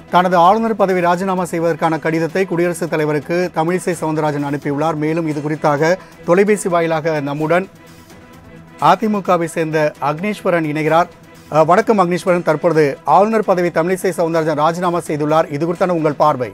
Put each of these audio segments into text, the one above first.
தனது ஆளுநர் பதவி ராஜினாமா செய்வதற்கான கடிதத்தை குடியரசுத் தலைவருக்கு தமிழிசை சவுந்தரராஜன் அனுப்பியுள்ளார் மேலும் இது குறித்தாக தொலைபேசி வாயிலாக நம்முடன் அதிமுகவை சேர்ந்த அக்னீஸ்வரன் இணைகிறார் அஹ், வணக்கம் அக்னீஸ்வரன் தற்பொழுது ஆளுநர் பதவி தமிழிசை சவுந்தரராஜன் ராஜினாமா செய்துள்ளார் இது குறித்தான உங்கள் பார்வை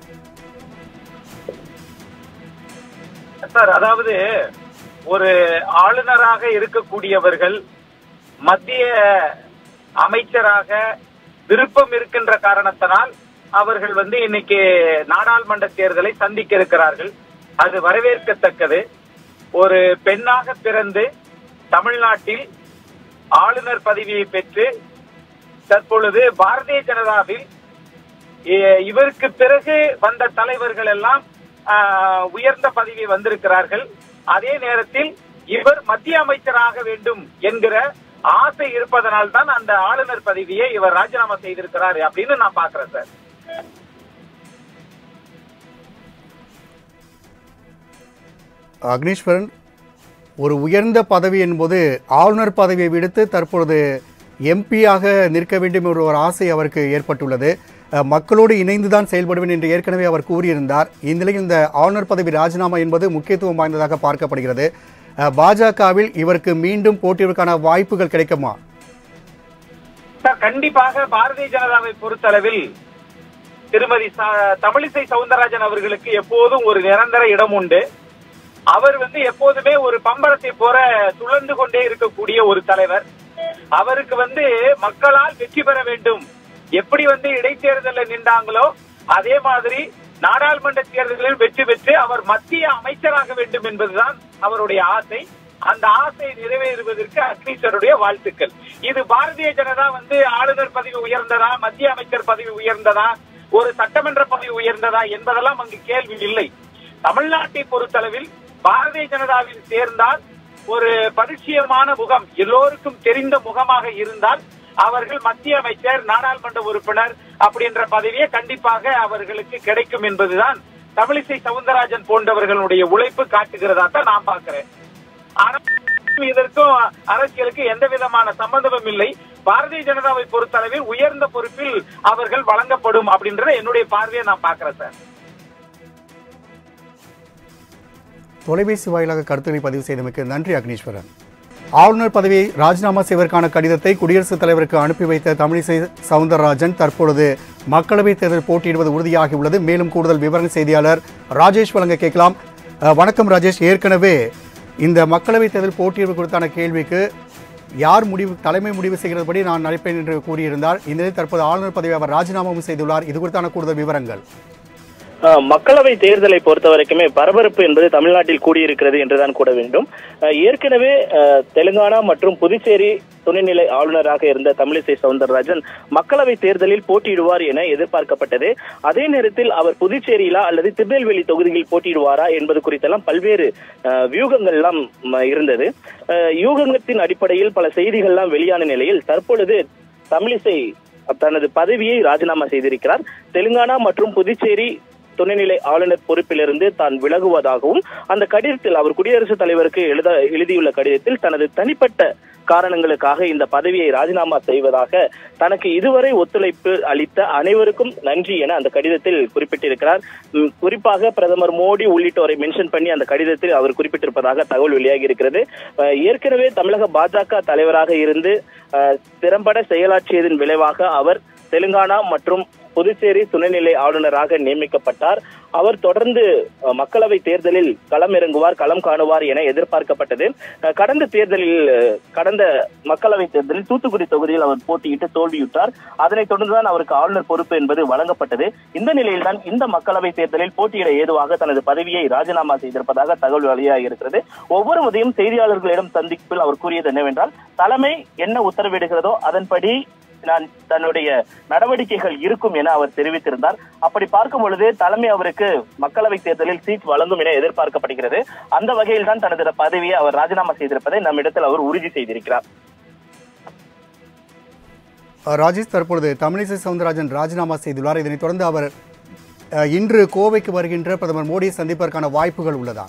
சார் அதாவது ஒரு ஆளுநராக இருக்கக்கூடியவர்கள் மத்திய அமைச்சராக விருப்பம் இருக்கின்ற காரணத்தினால் அவர்கள் வந்து இன்னைக்கு நாடாளுமன்ற தேர்தலை சந்திக்க இருக்கிறார்கள் அது வரவேற்கத்தக்கது ஒரு பெண்ணாக பிறந்து தமிழ்நாட்டில் ஆளுநர் பதவியை பெற்று தற்பொழுது பாரதிய ஜனதாவில் இ- இவருக்கு பிறகு வந்த தலைவர்கள் எல்லாம் ஆஹ், உயர்ந்த பதவி வந்திருக்கிறார்கள் அதே நேரத்தில் இவர் மத்திய அமைச்சராக வேண்டும் என்கிற ஆசை இருப்பதனால் தான் அந்த ஆளுநர் பதவியை இவர் ராஜினாமா செய்திருக்கிறார் அப்படின்னு நான் பாக்குறேன் சார் அக்னீஸ்வரன் ஒரு உயர்ந்த பதவி என்பது ஆளுநர் பதவியை விடுத்து தற்பொழுது எம்பியாக நிற்க வேண்டும் என்ற ஒரு ஆசை அவருக்கு ஏற்பட்டுள்ளது அஹ், மக்களோடு இணைந்து தான் செயல்படுவேன் என்று ஏற்கனவே அவர் கூறியிருந்தார் இந்நிலையில் இந்த ஆளுநர் பதவி ராஜினாமா என்பது முக்கியத்துவம் வாய்ந்ததாக பார்க்கப்படுகிறது அஹ், பாஜகவில் இவருக்கு மீண்டும் போட்டியிடுவதற்கான வாய்ப்புகள் கிடைக்குமா சார் கண்டிப்பாக பாரதிய ஜனதாவை பொறுத்தளவில் திருமதி ச- தமிழிசை சவுந்தரராஜன் அவர்களுக்கு எப்போதும் ஒரு நிரந்தர இடம் உண்டு அவர் வந்து எப்போதுமே ஒரு பம்பரத்தை போல சுழந்து கொண்டே இருக்கக்கூடிய ஒரு தலைவர் அவருக்கு வந்து மக்களால் வெற்றி பெற வேண்டும் எப்படி வந்து இடைத்தேர்தலில் நின்றாங்களோ அதே மாதிரி நாடாளுமன்ற தேர்தலில் வெற்றி பெற்று அவர் மத்திய அமைச்சராக வேண்டும் என்பதுதான் அவருடைய ஆசை அந்த ஆசை நிறைவேறுவதற்கு அக்னீஸ்வருடைய வாழ்த்துக்கள் இது பாரதிய ஜனதா வந்து ஆளுநர் பதவி உயர்ந்ததா மத்திய அமைச்சர் பதவி உயர்ந்ததா ஒரு சட்டமன்ற பதவி உயர்ந்ததா என்பதெல்லாம் அங்கு கேள்வி இல்லை தமிழ்நாட்டை பொறுத்தளவில் பாரதிய ஜனதாவில் சேர்ந்தால் ஒரு பரிச்சயமான முகம் எல்லோருக்கும் தெரிந்த முகமாக இருந்தால் அவர்கள் மத்திய அமைச்சர் நாடாளுமன்ற உறுப்பினர் அப்படின்ற பதவியே கண்டிப்பாக அவர்களுக்கு கிடைக்கும் என்பதுதான் தமிழிசை சவுந்தரராஜன் போன்றவர்களுடைய உழைப்பு காட்டுகிறதா தான் நான் பார்க்கிறேன் ஆனால் இதற்கும் அரசியலுக்கு எந்த விதமான சம்பந்தமும் இல்லை பாரதிய ஜனதாவை பொறுத்தளவில் உயர்ந்த பொறுப்பில் அவர்கள் வழங்கப்படும் அப்படின்றத என்னுடைய பார்வையை நான் பார்க்கிறேன் சார் தொலைபேசி வாயிலாக கருத்துக்களை பதிவு செய்தமைக்கு நன்றி அக்னீஸ்வரன் ஆளுநர் பதவியை ராஜினாமா செய்வதற்கான கடிதத்தை குடியரசுத் தலைவருக்கு அனுப்பி வைத்த தமிழிசை சவுந்தரராஜன் தற்பொழுது மக்களவைத் தேர்தல் போட்டியிடுவது உறுதியாகியுள்ளது மேலும் கூடுதல் விவரம் செய்தியாளர் ராஜேஷ் வழங்க கேட்கலாம் அஹ், வணக்கம் ராஜேஷ் ஏற்கனவே இந்த மக்களவைத் தேர்தல் போட்டியிடுவது குறித்தான கேள்விக்கு யார் முடிவு தலைமை முடிவு செய்கிறபடி நான் நடிப்பேன் என்று கூறியிருந்தார் இந்த நிலையில் தற்போது ஆளுநர் பதவியை அவர் ராஜினாமாவும் செய்துள்ளார் இது குறித்தான கூடுதல் விவரங்கள் ஆஹ் மக்களவை தேர்தலை பொறுத்த வரைக்குமே பரபரப்பு என்பது தமிழ்நாட்டில் கூடியிருக்கிறது என்றுதான் கூட வேண்டும் ஆஹ் ஏற்கனவே ஆஹ் தெலுங்கானா மற்றும் புதுச்சேரி துணைநிலை ஆளுநராக இருந்த தமிழிசை சவுந்தரராஜன் மக்களவை தேர்தலில் போட்டியிடுவார் என எதிர்பார்க்கப்பட்டது அதே நேரத்தில் அவர் புதுச்சேரியிலா அல்லது திருநெல்வேலி தொகுதியில் போட்டியிடுவாரா என்பது குறித்தெல்லாம் பல்வேறு ஆஹ் வியூகங்கள் எல்லாம் ம- இருந்தது ஆஹ் யூகத்தின் அடிப்படையில் பல செய்திகள்லாம் வெளியான நிலையில் தற்பொழுது தமிழிசை தனது பதவியை ராஜினாமா செய்திருக்கிறார் தெலுங்கானா மற்றும் புதுச்சேரி துணைநிலை ஆளுநர் பொறுப்பிலிருந்து தான் விலகுவதாகவும் அந்த கடிதத்தில் அவர் குடியரசுத் தலைவருக்கு எழுத எழுதியுள்ள கடிதத்தில் தனது தனிப்பட்ட காரணங்களுக்காக இந்த பதவியை ராஜினாமா செய்வதாக தனக்கு இதுவரை ஒத்துழைப்பு அளித்த அனைவருக்கும் நன்றி என அந்த கடிதத்தில் குறிப்பிட்டிருக்கிறார் உம், குறிப்பாக பிரதமர் மோடி உள்ளிட்டோரை மென்ஷன் பண்ணி அந்த கடிதத்தில் அவர் குறிப்பிட்டிருப்பதாக தகவல் வெளியாகி இருக்கிறது அஹ், ஏற்கனவே தமிழக பாஜக தலைவராக இருந்து அஹ், திறம்பட செயலாற்றியதன் விளைவாக அவர் தெலுங்கானா மற்றும் புதுச்சேரி துணைநிலை ஆளுநராக நியமிக்கப்பட்டார் அவர் தொடர்ந்து அஹ், மக்களவை தேர்தலில் களமிறங்குவார் களம் காணுவார் என எதிர்பார்க்கப்பட்டது அஹ், கடந்த தேர்தலில் அஹ், கடந்த மக்களவை தேர்தலில் தூத்துக்குடி தொகுதியில் அவர் போட்டியிட்டு தோல்வியுற்றார் அதனைத் தொடர்ந்துதான் அவருக்கு ஆளுநர் பொறுப்பு என்பது வழங்கப்பட்டது இந்த நிலையில்தான் இந்த மக்களவை தேர்தலில் போட்டியிட ஏதுவாக தனது பதவியை ராஜினாமா செய்திருப்பதாக தகவல் வெளியாகி இருக்கிறது ஒவ்வொரு உதயம் செய்தியாளர்களிடம் சந்திப்பில் அவர் கூறியது என்னவென்றால் தலைமை என்ன உத்தரவிடுகிறதோ அதன்படி நான் தன்னுடைய நடவடிக்கைகள் இருக்கும் என அவர் தெரிவித்திருந்தார் அப்படி பார்க்கும் பொழுது தலைமை அவருக்கு மக்களவை தேர்தலில் சீட் வழங்கும் என எதிர்பார்க்கப்படுகிறது அந்த வகையில் தான் தனது பதவியை அவர் ராஜினாமா செய்திருப்பதை நம்மிடத்தில் அவர் உறுதி செய்திருக்கிறார் அஹ், ராஜேஷ் தற்பொழுது தமிழிசை சவுந்தரராஜன் ராஜினாமா செய்துள்ளார் இதனைத் தொடர்ந்து அவர் அஹ், இன்று கோவைக்கு வருகின்ற பிரதமர் மோடியை சந்திப்பதற்கான வாய்ப்புகள் உள்ளதா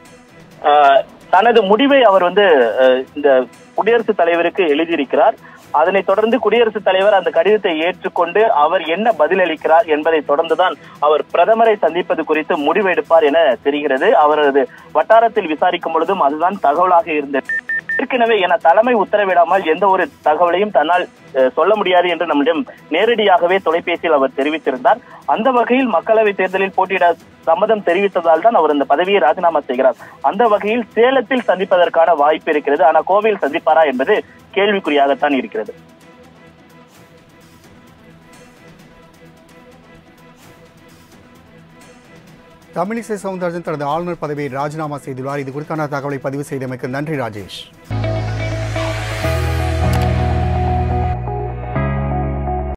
ஆஹ் தனது முடிவை அவர் வந்து அஹ், இந்த குடியரசுத் தலைவருக்கு எழுதியிருக்கிறார் அதனைத் தொடர்ந்து குடியரசுத் தலைவர் அந்த கடிதத்தை ஏற்றுக்கொண்டு அவர் என்ன பதிலளிக்கிறார் என்பதை தொடர்ந்துதான் அவர் பிரதமரை சந்திப்பது குறித்து முடிவெடுப்பார் என தெரிகிறது அவரது வட்டாரத்தில் விசாரிக்கும் பொழுதும் அதுதான் தகவலாக இருந்தது ஏற்கனவே என தலைமை உத்தரவிடாமல் எந்த ஒரு தகவலையும் தன்னால் அஹ், சொல்ல முடியாது என்று நம்மிடம் நேரடியாகவே தொலைபேசியில் அவர் தெரிவித்திருந்தார் அந்த வகையில் மக்களவை தேர்தலில் போட்டியிட சம்மதம் தெரிவித்ததால் தான் அவர் அந்த பதவியை ராஜினாமா செய்கிறார் அந்த வகையில் சேலத்தில் சந்திப்பதற்கான வாய்ப்பு இருக்கிறது ஆனால் கோவையில் சந்திப்பாரா என்பது கேள்விக்குறியாகத்தான் இருக்கிறது தமிழிசை சவுந்தரராஜன் தனது ஆளுநர் பதவியை ராஜினாமா செய்துள்ளார் இது குறித்தான தகவலை பதிவு செய்தமைக்கு நன்றி ராஜேஷ்